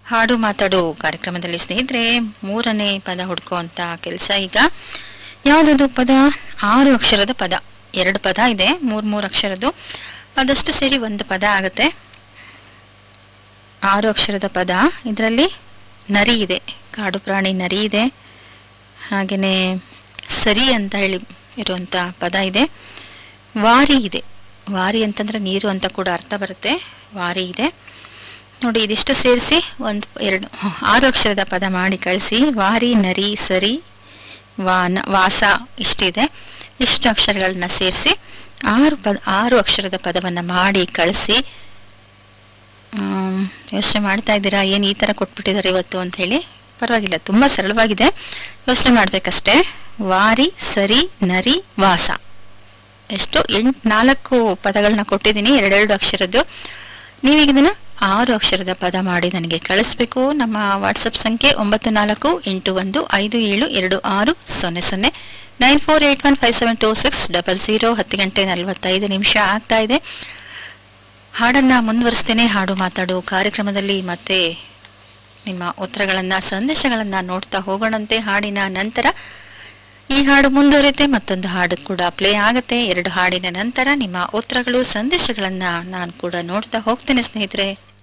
ಹಾಡು ಮಾತಾಡು ಕಾರ್ಯಕ್ರಮದಲ್ಲಿ ಸ್ನೇಹಿತರೆ ಮೂರನೇ ಪದ ಹುಡ್ಕುವಂತ ಕೆಲಸ ಈಗ ಯಾವುದದು ಪದ ಆರು ಅಕ್ಷರದ ಪದ ಎರಡು ಪದ ಇದೆ ಮೂರ್ ಮೂರು ಅಕ್ಷರದ್ದು ಅದಷ್ಟು ಸೇರಿ ಒಂದು ಪದ ಆಗುತ್ತೆ ಆರು ಅಕ್ಷರದ ಪದ ಇದರಲ್ಲಿ ನರಿ ಇದೆ ಕಾಡು ಪ್ರಾಣಿ ನರಿ ಇದೆ ಹಾಗೆಯೇ ಸರಿ ಅಂತ ಹೇಳಿ ಇರುವಂಥ ಪದ ಇದೆ ವಾರಿ ಇದೆ ವಾರಿ ಅಂತಂದ್ರೆ ನೀರು ಅಂತ ಕೂಡ ಅರ್ಥ ಬರುತ್ತೆ ವಾರಿ ಇದೆ ನೋಡಿ ಇದಿಷ್ಟು ಸೇರಿಸಿ ಒಂದು ಎರಡು ಆರು ಅಕ್ಷರದ ಪದ ಮಾಡಿ ಕಳಿಸಿ ವಾರಿ ನರಿ ಸರಿ ವಾನ ವಾಸ ಇಷ್ಟಿದೆ ಇಷ್ಟು ಅಕ್ಷರಗಳನ್ನ ಸೇರಿಸಿ ಆರು ಪದ ಆರು ಅಕ್ಷರದ ಪದವನ್ನು ಮಾಡಿ ಕಳಿಸಿ ಯೋಚನೆ ಮಾಡ್ತಾ ಇದ್ದೀರಾ ಏನು ಈ ಥರ ಕೊಟ್ಬಿಟ್ಟಿದ್ದಾರೆ ಇವತ್ತು ಅಂತ ಹೇಳಿ ಪರವಾಗಿಲ್ಲ ತುಂಬ ಸರಳವಾಗಿದೆ ಯೋಚನೆ ಮಾಡಬೇಕಷ್ಟೇ ವಾರಿ ಸರಿ ನರಿ ವಾಸ ಎಷ್ಟು ಎಂಟು ನಾಲ್ಕು ಪದಗಳನ್ನ ಕೊಟ್ಟಿದ್ದೀನಿ ಎರಡೆರಡು ಅಕ್ಷರದ್ದು ನೀವೀಗ ಇದನ್ನ ಆರು ಅಕ್ಷರದ ಪದ ಮಾಡಿ ನನಗೆ ಕಳಿಸ್ಬೇಕು ನಮ್ಮ ವಾಟ್ಸಪ್ ಸಂಖ್ಯೆ ಒಂಬತ್ತು ನಾಲ್ಕು ಎಂಟು ಒಂದು ಐದು ಏಳು ಎರಡು ಆರು ಸೊನ್ನೆ ಸೊನ್ನೆ nine four eight one five seven two six double zero ಹತ್ತು ಗಂಟೆ ನಲವತ್ತೈದು ನಿಮಿಷ ಆಗ್ತಾ ಇದೆ ಹಾಡನ್ನ ಮುಂದುವರಿಸ್ತೇನೆ ಹಾಡು ಮಾತಾಡು ಕಾರ್ಯಕ್ರಮದಲ್ಲಿ ಮತ್ತೆ ನಿಮ್ಮ ಉತ್ತರಗಳನ್ನ ಸಂದೇಶಗಳನ್ನ ನೋಡ್ತಾ ಹೋಗೋಣಂತೆ ಹಾಡಿನ ನಂತರ ಈ ಹಾಡು ಮುಂದುವರಿತೆ ಮತ್ತೊಂದು ಹಾಡು ಕೂಡ ಪ್ಲೇ ಆಗುತ್ತೆ ಎರಡು ಹಾಡಿನ ನಂತರ ನಿಮ್ಮ ಉತ್ತರಗಳು ಸಂದೇಶಗಳನ್ನ ನಾನು ಕೂಡ ನೋಡ್ತಾ ಹೋಗ್ತೇನೆ ಸ್ನೇಹಿತರೆ